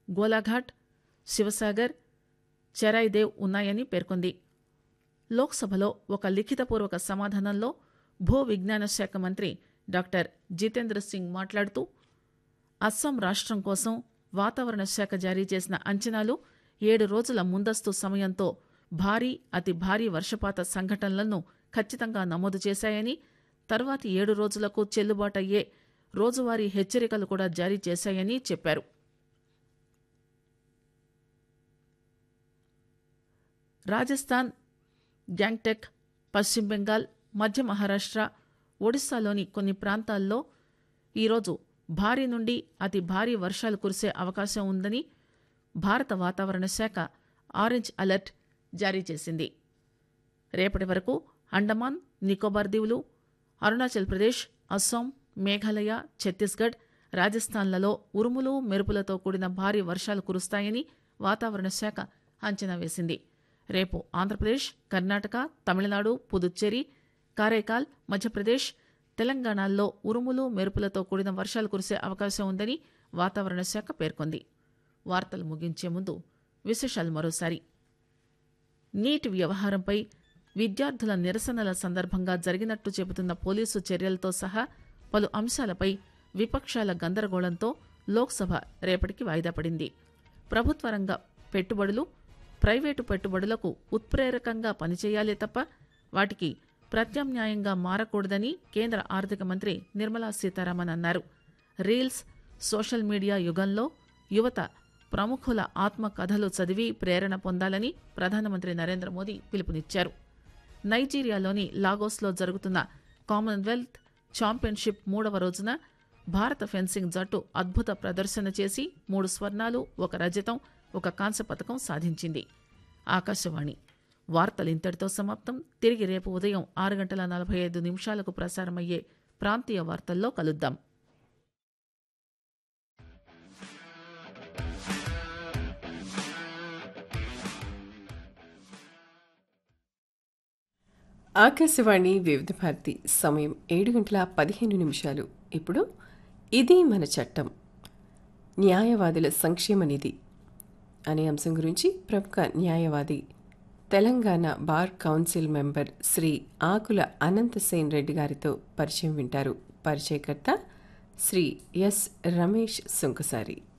గోలాఘాట్ శివసాగర్ చెరాయిదేవ్ ఉన్నాయని పేర్కొంది లోక్సభలో ఒక లిఖితపూర్వక సమాధానంలో భూ విజ్ఞాన శాఖ మంత్రి డాక్టర్ జితేంద్ర సింగ్ మాట్లాడుతూ అస్సాం రాష్ట్రం కోసం వాతావరణ శాఖ జారీ చేసిన అంచనాలు ఏడు రోజుల ముందస్తు సమయంతో భారీ అతి భారీ వర్షపాత సంఘటనలను ఖచ్చితంగా నమోదు చేశాయని తర్వాతి ఏడు రోజులకు చెల్లుబాటయ్యే రోజువారీ హెచ్చరికలు కూడా జారీ చేశాయని చెప్పారు రాజస్థాన్ గ్యాంగ్టెక్ పశ్చిమ బెంగాల్ మధ్య మహారాష్ట్ర ఒడిశాలోని కొన్ని ప్రాంతాల్లో ఈరోజు భారీ నుండి అతి భారీ వర్షాలు కురిసే అవకాశం ఉందని భారత వాతావరణ శాఖ ఆరెంజ్ అలర్ట్ జారీ చేసింది రేపటి వరకు అండమాన్ నికోబార్ దీవులు అరుణాచల్ ప్రదేశ్ అస్సాం మేఘాలయ ఛత్తీస్గఢ్ రాజస్థాన్లలో ఉరుములు మెరుపులతో కూడిన భారీ వర్షాలు కురుస్తాయని వాతావరణ శాఖ అంచనా వేసింది రేపు ఆంధ్రప్రదేశ్ కర్ణాటక తమిళనాడు పుదుచ్చేరి కారైకాల్ మధ్యప్రదేశ్ తెలంగాణల్లో ఉరుములు మెరుపులతో కూడిన వర్షాలు కురిసే అవకాశం ఉందని వాతావరణ శాఖ పేర్కొంది వార్తలు ముగించే ముందు విశేషాలు మరోసారి నీట్ వ్యవహారంపై విద్యార్థుల నిరసనల సందర్భంగా జరిగినట్టు చెబుతున్న పోలీసు చర్యలతో సహా పలు అంశాలపై విపక్షాల గందరగోళంతో లోక్సభ రేపటికి వాయిదా పడింది ప్రభుత్వ రంగ పెట్టుబడులు ప్రైవేటు పెట్టుబడులకు ఉత్ప్రేరకంగా పనిచేయాలే తప్ప వాటికి ప్రత్యామ్నాయంగా మారకూడదని కేంద్ర ఆర్థిక మంత్రి నిర్మలా సీతారామన్ అన్నారు రీల్స్ సోషల్ మీడియా యుగంలో యువత ప్రముఖుల ఆత్మకథలు చదివి ప్రేరణ పొందాలని ప్రధానమంత్రి నరేంద్ర మోదీ పిలుపునిచ్చారు నైజీరియాలోని లాగోస్లో జరుగుతున్న కామన్వెల్త్ ఛాంపియన్షిప్ మూడవ రోజున భారత ఫెన్సింగ్ జట్టు అద్భుత ప్రదర్శన చేసి మూడు స్వర్ణాలు ఒక రజతం ఒక కాంస్య పథకం సాధించింది ఆకాశవాణి వార్తలు ఇంతటితో సమాప్తం తిరిగి రేపు ఉదయం ఆరు గంటల నలభై ఐదు నిమిషాలకు ప్రసారమయ్యే ప్రాంతీయ వార్తల్లో కలుద్దాం ఆకాశవాణి వివిధ భారతి సమయం ఏడు గంటల పదిహేను నిమిషాలు ఇప్పుడు ఇది మన చట్టం న్యాయవాదుల సంక్షేమ నిధి అనే అంశం గురించి ప్రముఖ న్యాయవాది Telangana bar council member Sri Akula Anantasen Reddy గారితో పరిచయం వింటారు పరిచయకర్త శ్రీ ఎస్ రమేష్ సుంకసారి